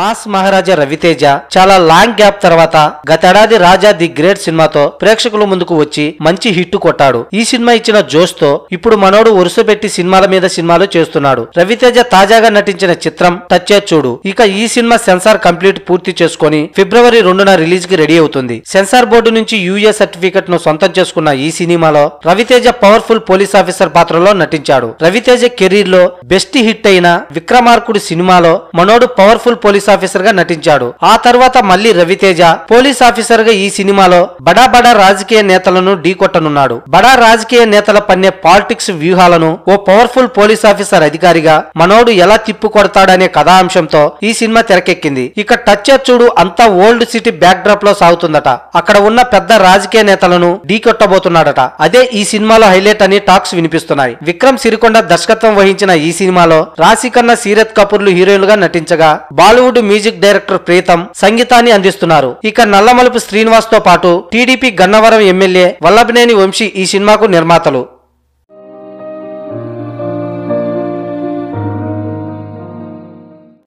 mass మహారాజా రవితేజ చాలా long gap తర్వాత గతేడాది రాజా ది గ్రేట్ సినిమాతో ప్రేక్షకుల ముందుకు వచ్చి మంచి హిట్ కొట్టాడు ఈ సినిమా ఇచ్చిన జోష్ తో ఇప్పుడు మనోడు వరుస పెట్టి సినిమాల మీద సినిమాలు చేస్తున్నాడు రవితేజ తాజాగా నటించిన చిత్రం టచ్ చూడు ఇక ఈ సినిమా సెన్సార్ కంప్లీట్ పూర్తి చేసుకొని ఫిబ్రవరి రెండున రిలీజ్ కి రెడీ అవుతుంది సెన్సార్ బోర్డు నుంచి యూఏ సర్టిఫికెట్ ను సొంతం చేసుకున్న ఈ సినిమాలో రవితేజ పవర్ఫుల్ పోలీస్ ఆఫీసర్ పాత్రలో నటించాడు రవితేజ కెరీర్ లో బెస్ట్ హిట్ అయిన విక్రమార్కుడు సినిమాలో మనోడు పవర్ఫుల్ పోలీస్ ఆఫీసర్ గా నటించాడు ఆ తర్వాత మళ్ళీ రవితేజ పోలీస్ ఆఫీసర్ గా ఈ సినిమాలో బడా బడా రాజకీయ నేతలను ఢీకొట్టనున్నాడు బడా రాజకీయ నేతల పన్నే పాలిటిక్స్ వ్యూహాలను ఓ పవర్ఫుల్ పోలీస్ ఆఫీసర్ అధికారిగా మనోడు ఎలా తిప్పు కొడతాడనే కథాంశంతో ఈ సినిమా తెరకెక్కింది ఇక టచ్ చూడు అంతా ఓల్డ్ సిటీ బ్యాక్ డ్రాప్ లో సాగుతుందట అక్కడ ఉన్న పెద్ద రాజకీయ నేతలను ఢీకొట్టబోతున్నాడట అదే ఈ సినిమాలో హైలైట్ అని టాక్స్ వినిపిస్తున్నాయి విక్రమ్ సిరికొండ దర్శకత్వం వహించిన ఈ సినిమాలో రాశికన్నా సీరత్ కపూర్లు హీరోయిన్లుగా నటించగా బాలీవుడ్ మ్యూజిక్ డైరెక్టర్ ప్రీతం సంగీతాన్ని అందిస్తున్నారు ఇక నల్లమలుపు శ్రీనివాస్ తో పాటు టీడీపీ గన్నవరం ఎమ్మెల్యే వల్లభనేని వంశీ ఈ సినిమాకు నిర్మాతలు